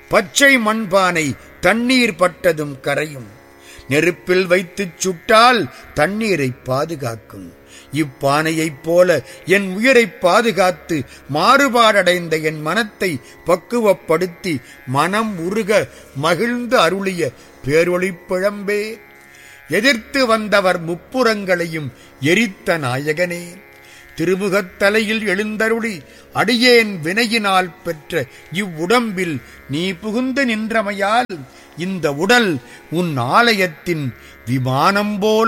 பச்சை மண்பானை தண்ணீர் பட்டதும் கரையும் நெருப்பில் வைத்துச் சுட்டால் தண்ணீரை பாதுகாக்கும் இப்பானையைப் போல என் உயிரைப் பாதுகாத்து மாறுபாடடைந்த என் மனத்தை பக்குவப்படுத்தி மனம் உருக மகிழ்ந்து அருளிய பேரொளிப்பிழம்பே எதிர்த்து வந்தவர் முப்புறங்களையும் எரித்த நாயகனே திருமுகத்தலையில் எழுந்தருளி அடியேன் வினையினால் பெற்ற இவ்வுடம்பில் நீ புகுந்து நின்றமையால் இந்த உடல் உன் ஆலயத்தின் விமானம் போல்